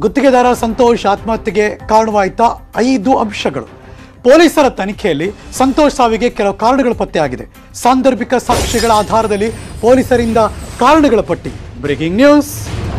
ಗುತ್ತಿಗೆದಾರ ಸಂತೋಷ್ ಆತ್ಮಹತ್ಯೆಗೆ ಕಾರಣವಾಯಿತಾ ಐದು ಅಂಶಗಳು ಪೊಲೀಸರ ತನಿಖೆಯಲ್ಲಿ ಸಂತೋಷ್ ಸಾವಿಗೆ ಕೆಲವು ಕಾರಣಗಳು ಪತ್ತೆಯಾಗಿದೆ ಸಾಂದರ್ಭಿಕ ಸಾಕ್ಷ್ಯಗಳ ಆಧಾರದಲ್ಲಿ ಪೊಲೀಸರಿಂದ ಕಾರಣಗಳ ಪಟ್ಟಿ ಬ್ರೇಕಿಂಗ್ ನ್ಯೂಸ್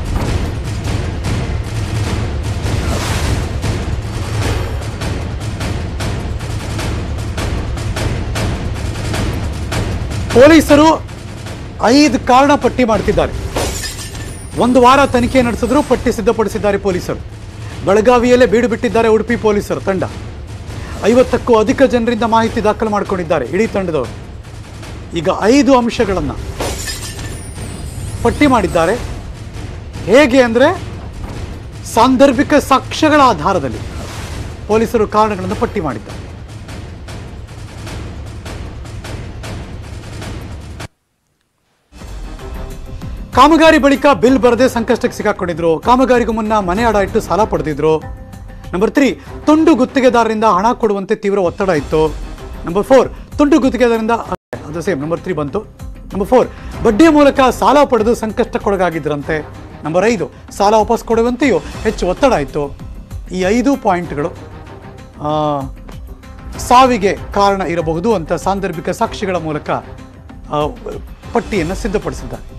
ಪೊಲೀಸರು ಐದು ಕಾರಣ ಪಟ್ಟಿ ಮಾಡ್ತಿದ್ದಾರೆ ಒಂದು ವಾರ ತನಿಖೆ ನಡೆಸಿದ್ರು ಪಟ್ಟಿ ಸಿದ್ಧಪಡಿಸಿದ್ದಾರೆ ಪೊಲೀಸರು ಬೆಳಗಾವಿಯಲ್ಲೇ ಬೀಡು ಬಿಟ್ಟಿದ್ದಾರೆ ಉಡುಪಿ ಪೊಲೀಸರು ತಂಡ ಐವತ್ತಕ್ಕೂ ಅಧಿಕ ಜನರಿಂದ ಮಾಹಿತಿ ದಾಖಲು ಮಾಡಿಕೊಂಡಿದ್ದಾರೆ ಇಡೀ ತಂಡದವರು ಈಗ ಐದು ಅಂಶಗಳನ್ನು ಪಟ್ಟಿ ಮಾಡಿದ್ದಾರೆ ಹೇಗೆ ಅಂದರೆ ಸಾಂದರ್ಭಿಕ ಸಾಕ್ಷ್ಯಗಳ ಆಧಾರದಲ್ಲಿ ಪೊಲೀಸರು ಕಾರಣಗಳನ್ನು ಪಟ್ಟಿ ಮಾಡಿದ್ದಾರೆ ಕಾಮಗಾರಿ ಬಳಿಕ ಬಿಲ್ ಬರದೆ ಸಂಕಷ್ಟಕ್ಕೆ ಸಿಕ್ಕಾಕೊಂಡಿದ್ರು ಕಾಮಗಾರಿಗೂ ಮುನ್ನ ಮನೆ ಅಡ ಇಟ್ಟು ಸಾಲ ಪಡೆದಿದ್ರು ನಂಬರ್ ತ್ರೀ ತುಂಡು ಗುತ್ತಿಗೆದಾರರಿಂದ ಹಣ ಕೊಡುವಂತೆ ತೀವ್ರ ಒತ್ತಡ ಇತ್ತು ನಂಬರ್ ಫೋರ್ ತುಂಡು ಗುತ್ತಿಗೆದಾರರಿಂದ ಅದು ಸೇಮ್ ನಂಬರ್ ತ್ರೀ ಬಂತು ನಂಬರ್ ಫೋರ್ ಬಡ್ಡಿಯ ಮೂಲಕ ಸಾಲ ಪಡೆದು ಸಂಕಷ್ಟಕ್ಕೊಳಗಾಗಿದ್ರಂತೆ ನಂಬರ್ ಐದು ಸಾಲ ವಾಪಸ್ ಕೊಡುವಂತೆಯೂ ಹೆಚ್ಚು ಒತ್ತಡ ಇತ್ತು ಈ ಐದು ಪಾಯಿಂಟ್ಗಳು ಆ, ಸಾವಿಗೆ ಕಾರಣ ಇರಬಹುದು ಅಂತ ಸಾಂದರ್ಭಿಕ ಸಾಕ್ಷಿಗಳ ಮೂಲಕ ಆ, ಪಟ್ಟಿಯನ್ನು ಸಿದ್ಧಪಡಿಸಿದ್ದಾರೆ